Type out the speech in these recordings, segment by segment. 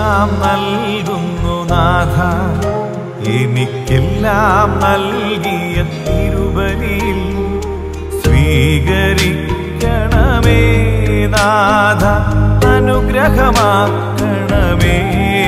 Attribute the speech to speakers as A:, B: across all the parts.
A: എനിക്കെല്ലാം നൽകുന്നു നാഥ എനിക്കെല്ലാം നൽകിയ തിരുബലിയിൽ സ്വീകരിക്കണമേ നാഥ അനുഗ്രഹമാക്കണമേ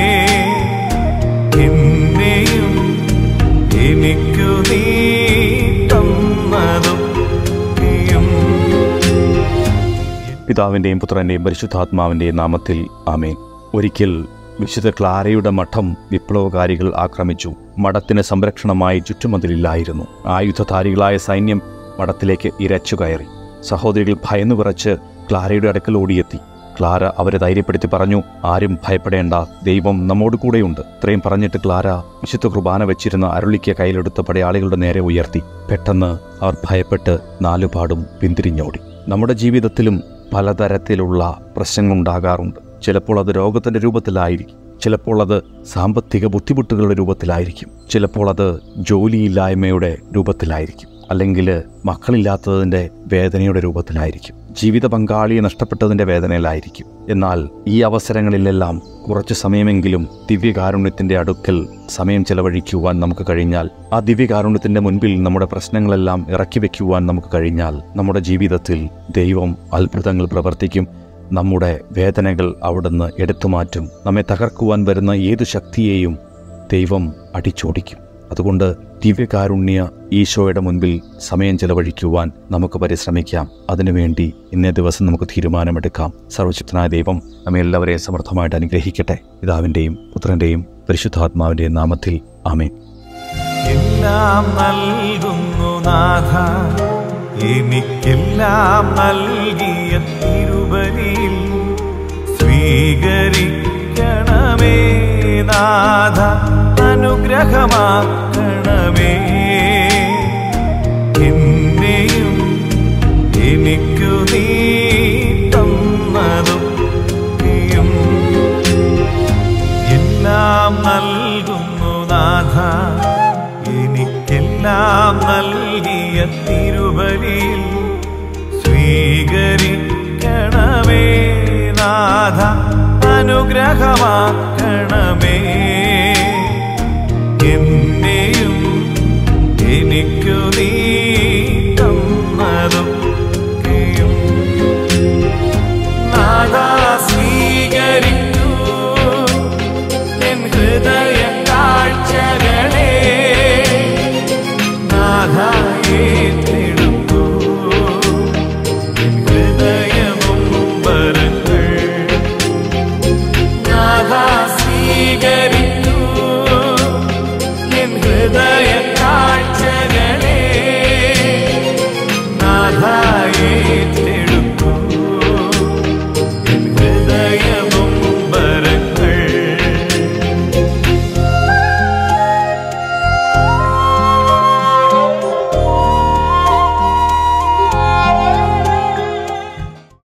A: എന്നെയും എനിക്കു നീ തന്നതും നീയും
B: പിതാവിൻ്റെയും പുത്രൻ്റെയും പരിശുദ്ധാത്മാവിൻ്റെയും നാമത്തിൽ ആമേൻ ഒരിക്കൽ വിശുദ്ധ ക്ലാരയുടെ മഠം വിപ്ലവകാരികൾ ആക്രമിച്ചു മഠത്തിന് സംരക്ഷണമായി ചുറ്റുമതിലില്ലായിരുന്നു ആയുധധാരികളായ സൈന്യം മഠത്തിലേക്ക് ഇരച്ചു കയറി സഹോദരികൾ ഭയന്നു വിറച്ച് ക്ലാരയുടെ അടുക്കൽ ഓടിയെത്തി ക്ലാര അവരെ ധൈര്യപ്പെടുത്തി പറഞ്ഞു ആരും ഭയപ്പെടേണ്ട ദൈവം നമ്മോട് കൂടെയുണ്ട് ഇത്രയും പറഞ്ഞിട്ട് ക്ലാര വിശുദ്ധ കുർബാന വെച്ചിരുന്ന അരുളിക്ക് കയ്യിലെടുത്ത പടയാളികളുടെ നേരെ ഉയർത്തി പെട്ടെന്ന് അവർ ഭയപ്പെട്ട് നാലുപാടും പിന്തിരിഞ്ഞോടി നമ്മുടെ ജീവിതത്തിലും പലതരത്തിലുള്ള പ്രശ്നങ്ങളുണ്ടാകാറുണ്ട് ചിലപ്പോൾ അത് രോഗത്തിൻ്റെ രൂപത്തിലായിരിക്കും ചിലപ്പോൾ അത് സാമ്പത്തിക ബുദ്ധിമുട്ടുകളുടെ രൂപത്തിലായിരിക്കും ചിലപ്പോൾ അത് ജോലിയില്ലായ്മയുടെ രൂപത്തിലായിരിക്കും അല്ലെങ്കിൽ മക്കളില്ലാത്തതിൻ്റെ വേദനയുടെ രൂപത്തിലായിരിക്കും ജീവിത പങ്കാളിയെ നഷ്ടപ്പെട്ടതിൻ്റെ വേദനയിലായിരിക്കും എന്നാൽ ഈ അവസരങ്ങളിലെല്ലാം കുറച്ച് സമയമെങ്കിലും ദിവ്യകാരുണ്യത്തിൻ്റെ അടുക്കൽ സമയം ചെലവഴിക്കുവാൻ നമുക്ക് കഴിഞ്ഞാൽ ആ ദിവ്യകാരുണ്യത്തിൻ്റെ മുൻപിൽ നമ്മുടെ പ്രശ്നങ്ങളെല്ലാം ഇറക്കി വയ്ക്കുവാൻ നമുക്ക് കഴിഞ്ഞാൽ നമ്മുടെ ജീവിതത്തിൽ ദൈവം അത്ഭുതങ്ങൾ പ്രവർത്തിക്കും നമ്മുടെ വേദനകൾ അവിടുന്ന് എടുത്തുമാറ്റും നമ്മെ തകർക്കുവാൻ വരുന്ന ഏതു ശക്തിയെയും ദൈവം അടിച്ചോടിക്കും അതുകൊണ്ട് ദിവ്യകാരുണ്യ ഈശോയുടെ മുൻപിൽ സമയം ചെലവഴിക്കുവാൻ നമുക്ക് പരിശ്രമിക്കാം അതിനുവേണ്ടി ഇന്നേ ദിവസം നമുക്ക് തീരുമാനമെടുക്കാം സർവശക്തനായ ദൈവം നമ്മെ എല്ലാവരെയും സമർത്ഥമായിട്ട് അനുഗ്രഹിക്കട്ടെ പിതാവിൻ്റെയും പുത്രൻ്റെയും പരിശുദ്ധാത്മാവിൻ്റെയും നാമത്തിൽ ആമേൻ
A: എല്ലാം നൽകുന്നു നാഥ എനിക്കെല്ലാം നൽകിയ തിരുബലിയിൽ സ്വീകരിക്കണമേ നാഥ അനുഗ്രഹമാക്കണമേ എന്നെയും എനിക്കു നീ തന്നതും നീയും എല്ലാം നൽകുന്നു നാഥ എനിക്കെല്ലാം നൽകിയ തിരുബലിയിൽ സ്വീകരിക്കണമേ നാഥ അനുഗ്രഹമാക്കണമേ എന്നെയും എനിക്കു നീ